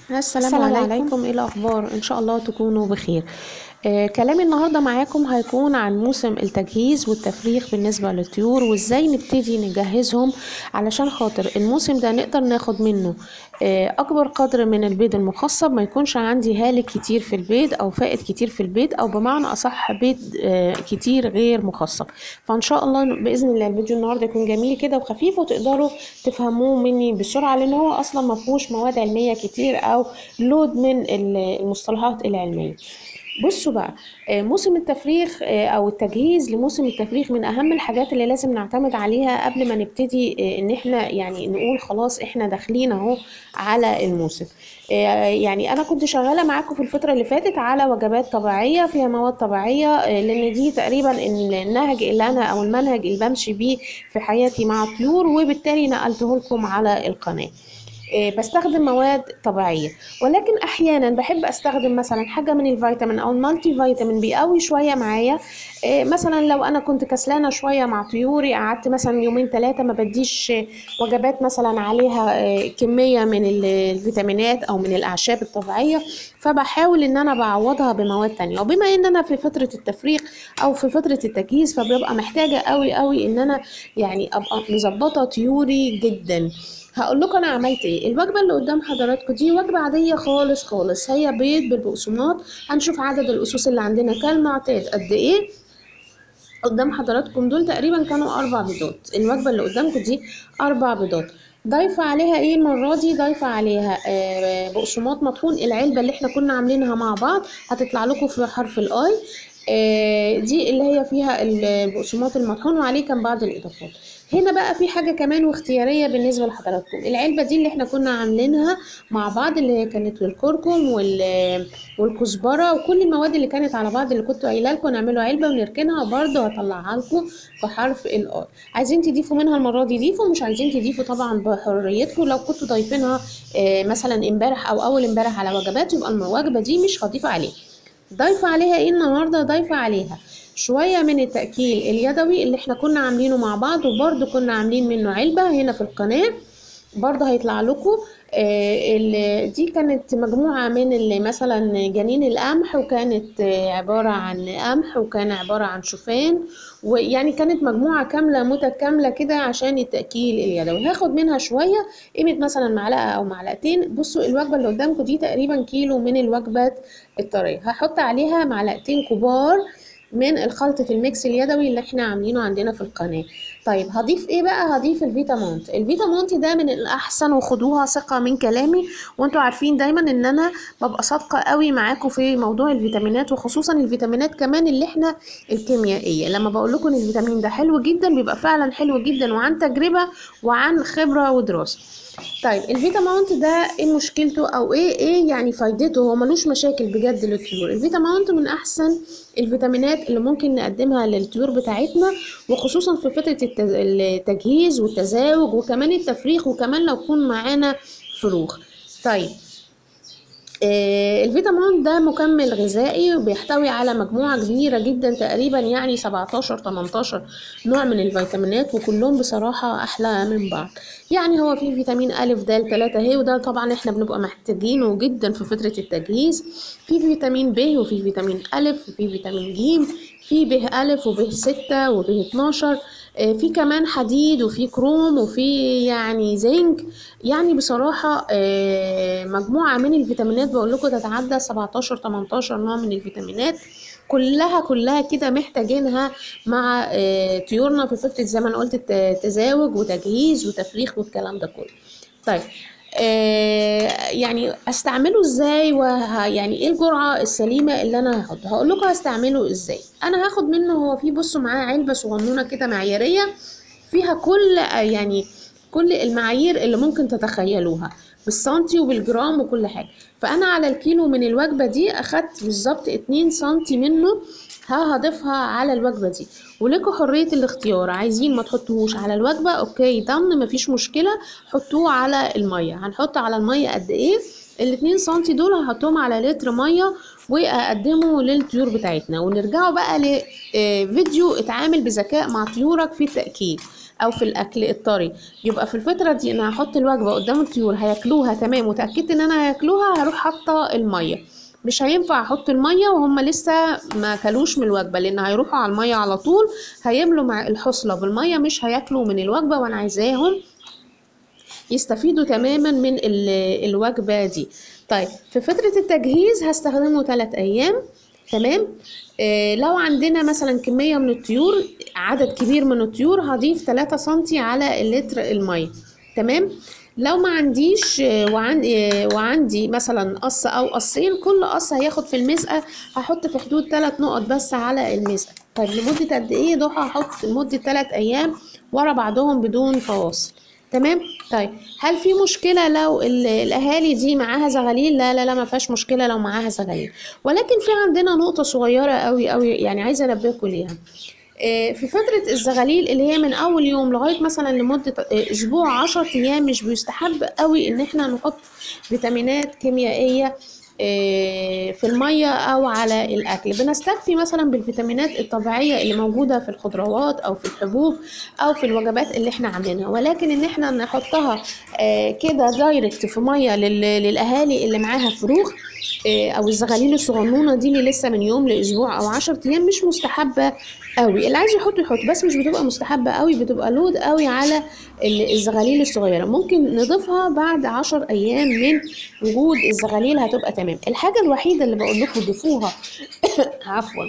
السلام, السلام عليكم. عليكم ايه الاخبار ان شاء الله تكونوا بخير آه كلامي النهارده معاكم هيكون عن موسم التجهيز والتفريخ بالنسبه للطيور وازاي نبتدي نجهزهم علشان خاطر الموسم ده نقدر ناخد منه آه اكبر قدر من البيض المخصب ما يكونش عندي هالك كتير في البيض او فائد كتير في البيض او بمعنى اصح بيض آه كتير غير مخصب فان شاء الله باذن الله الفيديو النهارده يكون جميل كده وخفيف وتقدروا تفهموه مني بسرعه لان هو اصلا ما فيهوش مواد علميه كتير او لود من المصطلحات العلميه بصوا بقى آه، موسم التفريخ آه، او التجهيز لموسم التفريخ من اهم الحاجات اللي لازم نعتمد عليها قبل ما نبتدي آه، ان احنا يعني نقول خلاص احنا داخلين اهو على الموسم آه، يعني انا كنت شغاله معاكم في الفتره اللي فاتت على وجبات طبيعيه فيها مواد طبيعيه آه، لان دي تقريبا النهج اللي انا او المنهج اللي بمشي بيه في حياتي مع الطيور وبالتالي نقلته لكم على القناه آه، بستخدم مواد طبيعية ولكن أحيانا بحب أستخدم مثلا حاجة من الفيتامين أو المالتي فيتامين بيقوي شوية معايا آه، مثلا لو أنا كنت كسلانة شوية مع طيوري قعدت مثلا يومين ثلاثة ما بديش آه، وجبات مثلا عليها آه، كمية من ال- الفيتامينات أو من الأعشاب الطبيعية فبحاول إن أنا بعوضها بمواد تانية وبما إن أنا في فترة التفريغ أو في فترة التجهيز فببقى محتاجة قوي قوي إن أنا يعني أبقى مظبطة طيوري جدا هقول لكم انا عملت ايه الوجبه اللي قدام حضراتكم دي وجبه عاديه خالص خالص هي بيض بالبقسماط هنشوف عدد الاسس اللي عندنا كالمعتاد قد ايه قدام حضراتكم دول تقريبا كانوا اربع بيضات الوجبه اللي قدامكم دي اربع بيضات ضايفه عليها ايه المره دي ضايفه عليها آه، بقسماط مطحون العلبه اللي احنا كنا عاملينها مع بعض هتطلع لكم في حرف الاي آه، دي اللي هي فيها البقسماط المطحون وعليه كان بعض الاضافات هنا بقى في حاجه كمان واختياريه بالنسبه لحضراتكم العلبه دي اللي احنا كنا عاملينها مع بعض اللي هي كانت الكركم وال والكزبره وكل المواد اللي كانت على بعض اللي كنت قايله لكم نعمله علبه ونركنها وبرده هطلعها لكم في حرف الاي عايزين تضيفوا منها المره دي ضيفوا مش عايزين تضيفوا طبعا بحريتكم لو كنتوا ضايفينها آه، مثلا امبارح او اول امبارح على وجبات يبقى الوجبه دي مش هضيف عليها ضايفه عليها ايه النهارده ضايفه عليها شويه من التاكيل اليدوي اللي احنا كنا عاملينه مع بعض وبرده كنا عاملين منه علبه هنا في القناه برضه هيطلع لكم آه، ال- دي كانت مجموعة من اللي مثلا جنين القمح وكانت آه، عبارة عن قمح وكان عبارة عن شوفان ويعني كانت مجموعة كاملة متكاملة كده عشان التأكيل اليدوي هاخد منها شوية قيمة مثلا معلقة أو معلقتين بصوا الوجبة اللي قدامكم دي تقريبا كيلو من الوجبات الطرية هحط عليها معلقتين كبار من الخلطة الميكس اليدوي اللي احنا عاملينه عندنا في القناة طيب هضيف ايه بقى هضيف الفيتامونت الفيتامونت ده من الاحسن وخدوها ثقة من كلامي وانتوا عارفين دايما ان انا ببقى صادقة قوي معاكم في موضوع الفيتامينات وخصوصا الفيتامينات كمان اللي احنا الكيميائية لما بقول لكم ان الفيتامين ده حلو جدا بيبقى فعلا حلو جدا وعن تجربة وعن خبرة ودراسة طيب الفيتامونت ده ايه مشكلته او ايه ايه يعني فايدته هو ملوش مشاكل بجد للطيور الفيتامونت من احسن الفيتامينات اللي ممكن نقدمها للطيور بتاعتنا وخصوصا في فترة التز- التجهيز والتزاوج وكمان التفريخ وكمان لو يكون معانا فروخ طيب آه، الفيتامين ده مكمل غذائي وبيحتوي على مجموعة كبيرة جدا تقريبا يعني 17 18 نوع من الفيتامينات وكلهم بصراحة أحلى من بعض يعني هو في فيتامين أ د 3 ه وده طبعا احنا بنبقى محتاجينه جدا في فترة التجهيز في فيتامين ب وفي فيتامين أ وفي فيتامين ج في ب أ وب 6 وب 12 آه، في كمان حديد وفي كروم وفي يعني زنك يعني بصراحة آه، مجموعة من الفيتامينات بقول لكم تتعدى 17 18 نوع من الفيتامينات كلها كلها كده محتاجينها مع آه، طيورنا في فترة زي ما انا قلت الت- تزاوج وتجهيز وتفريخ والكلام ده كله طيب آه يعني استعمله ازاي وه يعني ايه الجرعه السليمه اللي انا هاخدها هقول لكم هستعمله ازاي انا هاخد منه هو في بصوا معاه علبه صغنونه كده معياريه فيها كل آه، يعني كل المعايير اللي ممكن تتخيلوها بالسنتي وبالجرام وكل حاجه فانا على الكيلو من الوجبه دي اخدت بالظبط 2 سنتي منه ها هضيفها على الوجبه دي ولكم حريه الاختيار عايزين ما تحطوهوش على الوجبه اوكي ضمن مفيش مشكله حطوه على الميه هنحط على الميه قد ايه الاتنين سنتي دول هحطهم على لتر ميه واقدمه للطيور بتاعتنا ونرجعوا بقى لفيديو اتعامل بذكاء مع طيورك في التاكيد او في الاكل الطري يبقى في الفتره دي انا هحط الوجبه قدام الطيور هياكلوها تمام وتاكدت ان انا هياكلوها هروح حاطه الميه مش هينفع احط الميه وهم لسه ما كلوش من الوجبه لان هيروحوا على الميه على طول هيملوا مع الحصله بالميه مش هياكلوا من الوجبه وانا عايزاهم يستفيدوا تماما من ال- الوجبة دي طيب في فترة التجهيز هستخدمه 3 أيام تمام آه لو عندنا مثلا كمية من الطيور عدد كبير من الطيور هضيف 3 سنتي على اللتر المية تمام لو ما عنديش آه، وعن آه، وعندي مثلا قص او قصين كل قص هياخد في المزقه هحط في حدود 3 نقط بس على المزقه طيب لمده قد ايه ضحى هحط لمده 3 ايام ورا بعضهم بدون فواصل تمام طيب هل في مشكله لو ال- الاهالي دي معاها زغاليل لا لا لا ما فيهاش مشكله لو معاها زغاليل ولكن في عندنا نقطه صغيره قوي قوي يعني عايزه انبهكم ليها آه، في فترة الزغاليل اللي هي من أول يوم لغاية مثلا لمدة آه، أسبوع عشر أيام مش بيستحب قوي إن احنا نحط فيتامينات كيميائية آه، في المية أو على الأكل بنستكفي مثلا بالفيتامينات الطبيعية اللي موجودة في الخضروات أو في الحبوب أو في الوجبات اللي احنا عاملينها ولكن إن احنا نحطها آه، كده دايركت في مية لل- للأهالي اللي معاها فروخ آه، او الزغاليل الصغنونه دي اللي لسه من يوم لاسبوع او 10 ايام مش مستحبه قوي اللي عايز يحط يحط بس مش بتبقى مستحبه قوي بتبقى لود قوي على ال- الزغاليل الصغيره ممكن نضيفها بعد 10 ايام من وجود الزغاليل هتبقى تمام الحاجه الوحيده اللي بقول لكم ضيفوها عفوا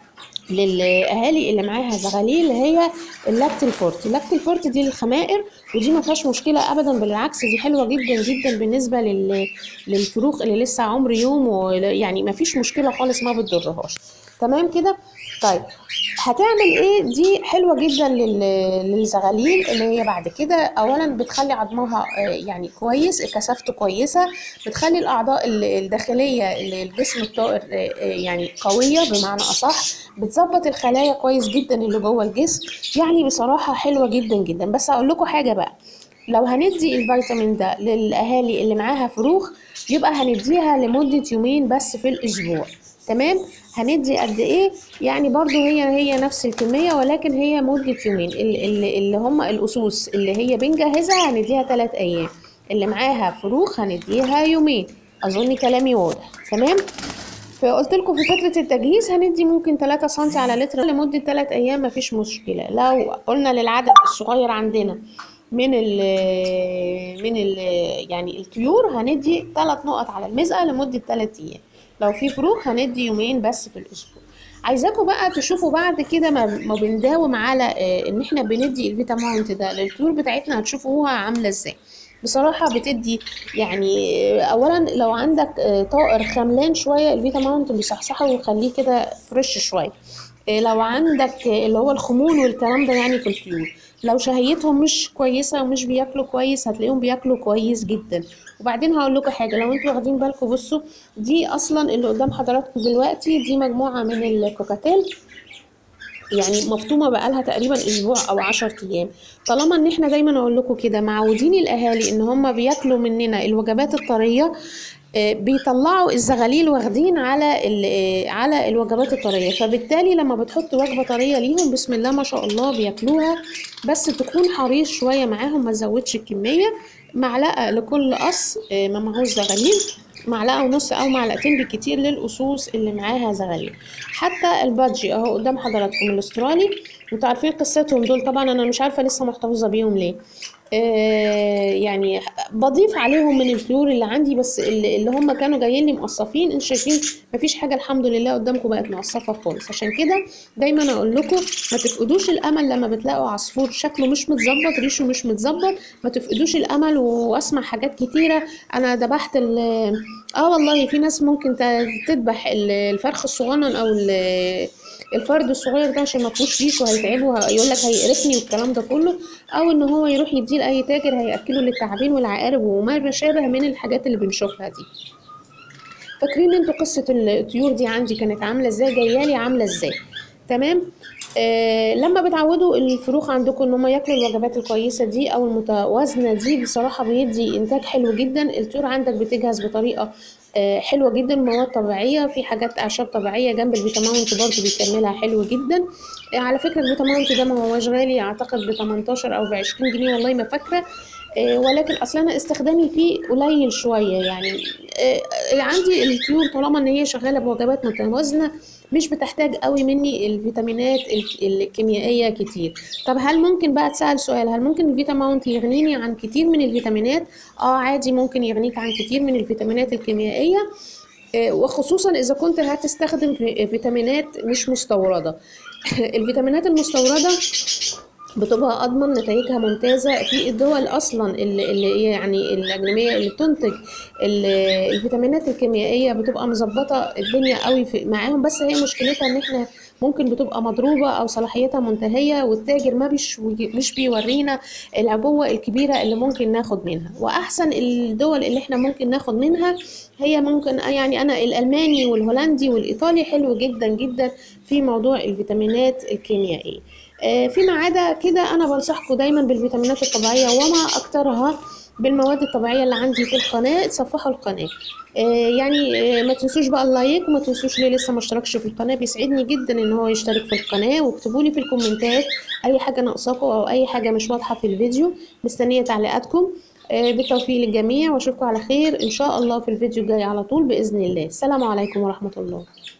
للاهالي اللي معاها زغاليل هي اللاكتل فورت اللاكتل فورت دي للخمائر ودي ما فيهاش مشكله ابدا بالعكس دي حلوه جدا جدا بالنسبه لل... للفروخ اللي لسه عمر يوم ويعني ما فيش مشكله خالص ما بتضرهاش تمام كده طيب هتعمل ايه دي حلوه جدا لل... للزغاليل اللي هي بعد كده اولا بتخلي عظمها آه، يعني كويس كثافته كويسه بتخلي الاعضاء ال- الداخليه للجسم الطائر آه، آه، يعني قويه بمعنى اصح بتظبط الخلايا كويس جدا اللي جوه الجسم يعني بصراحه حلوه جدا جدا بس اقول لكم حاجه بقى لو هندي الفيتامين ده للاهالي اللي معاها فروخ يبقى هنديها لمده يومين بس في الاسبوع تمام هندي قد ايه يعني برضو هي هي نفس الكميه ولكن هي مده يومين ال- ال- اللي هم الاسوس اللي هي بنجهزها هنديها 3 ايام اللي معاها فروخ هنديها يومين اظن كلامي واضح تمام فقلت لكم في فترة التجهيز هندي ممكن 3 سم على لتر لمدة 3 أيام مفيش مشكلة لو قلنا للعدد الصغير عندنا من ال من ال يعني الطيور هندي 3 نقط على المزقة لمدة 3 أيام لو في فروخ هندي يومين بس في الأسبوع عايزاكم بقى تشوفوا بعد كده ما ما بنداوم على آه، ان احنا بندي الفيتامينت ده للطيور بتاعتنا هتشوفوها عامله ازاي بصراحة بتدي يعني آه، أولا لو عندك آه، طائر خملان شوية الفيتامينت بيصحصحه ويخليه كده فريش شوية آه، لو عندك آه، اللي هو الخمول والكلام ده يعني في الطيور لو شهيتهم مش كويسة ومش بياكلوا كويس هتلاقيهم بياكلوا كويس جدا وبعدين هقول لكم حاجة لو انتوا واخدين بالكم بصوا دي أصلا اللي قدام حضراتكم دلوقتي دي مجموعة من الكوكاتيل يعني مفطومه بقالها تقريبا اسبوع او عشر ايام طالما ان احنا دايما اقول لكم كده معودين الاهالي ان هم بياكلوا مننا الوجبات الطريه آه، بيطلعوا الزغاليل واخدين على ال- آه، على الوجبات الطريه فبالتالي لما بتحط وجبه طريه ليهم بسم الله ما شاء الله بياكلوها بس تكون حريص شويه معاهم ما تزودش الكميه معلقه لكل قص آه، ما معهوش زغاليل معلقه ونص او معلقتين بالكتير للاسوس اللي معاها زغاليل حتى البادجي اهو قدام حضراتكم الاسترالي انتوا عارفين قصتهم دول طبعا انا مش عارفه لسه محتفظه بيهم ليه آه يعني بضيف عليهم من الطيور اللي عندي بس اللي, اللي هم كانوا جايين لي مقصفين انتوا شايفين مفيش حاجه الحمد لله قدامكم بقت مقصفه خالص عشان كده دايما اقول لكم ما تفقدوش الامل لما بتلاقوا عصفور شكله مش متظبط ريشه مش متظبط ما تفقدوش الامل واسمع حاجات كتيره انا ذبحت ال- اه والله في ناس ممكن ت- تذبح ال- الفرخ الصغنن او ال- الفرد الصغير ده عشان ما فيهوش ريش وهيتعبه يقول لك هيقرفني والكلام ده كله او ان هو يروح يديه لاي تاجر هياكله للتعابين والعقارب وما شابه من الحاجات اللي بنشوفها دي فاكرين انتوا قصه الطيور دي عندي كانت عامله ازاي جايه لي عامله ازاي تمام آه لما بتعودوا الفروخ عندكم ان هم ياكلوا الوجبات الكويسه دي او المتوازنه دي بصراحه بيدي انتاج حلو جدا الطيور عندك بتجهز بطريقه آه حلوه جدا مواد طبيعيه في حاجات اعشاب طبيعيه جنب الفيتاماونت برضو بيكملها حلو جدا آه على فكره الفيتاماونت ده ما هوش غالي اعتقد ب 18 او ب 20 جنيه والله ما فاكره آه ولكن اصلا انا استخدامي فيه قليل شويه يعني آه عندي الطيور طالما ان هي شغاله بوجبات متوازنه مش بتحتاج قوي مني الفيتامينات الكيميائيه كتير طب هل ممكن بقى تسال سؤال هل ممكن الفيتاماونت يغنيني عن كتير من الفيتامينات اه عادي ممكن يغنيك عن كتير من الفيتامينات الكيميائيه وخصوصا اذا كنت هتستخدم فيتامينات مش مستورده الفيتامينات المستورده بتبقى اضمن نتائجها ممتازه في الدول اصلا اللي, اللي يعني الاجنبيه اللي بتنتج الفيتامينات الكيميائيه بتبقى مظبطه الدنيا قوي في معاهم بس هي مشكلتها ان احنا ممكن بتبقى مضروبه او صلاحيتها منتهيه والتاجر ما بيش مش بيورينا العبوه الكبيره اللي ممكن ناخد منها واحسن الدول اللي احنا ممكن ناخد منها هي ممكن يعني انا الالماني والهولندي والايطالي حلو جدا جدا في موضوع الفيتامينات الكيميائيه فيما عدا كده انا بنصحكم دايما بالفيتامينات الطبيعيه وما اكترها بالمواد الطبيعيه اللي عندي في القناه تصفحوا القناه يعني ما تنسوش بقى اللايك وما تنسوش ليه لسه ما اشتركش في القناه بيسعدني جدا ان هو يشترك في القناه واكتبوا لي في الكومنتات اي حاجه ناقصاكم او اي حاجه مش واضحه في الفيديو مستنيه تعليقاتكم بالتوفيق للجميع واشوفكم على خير ان شاء الله في الفيديو الجاي على طول باذن الله السلام عليكم ورحمه الله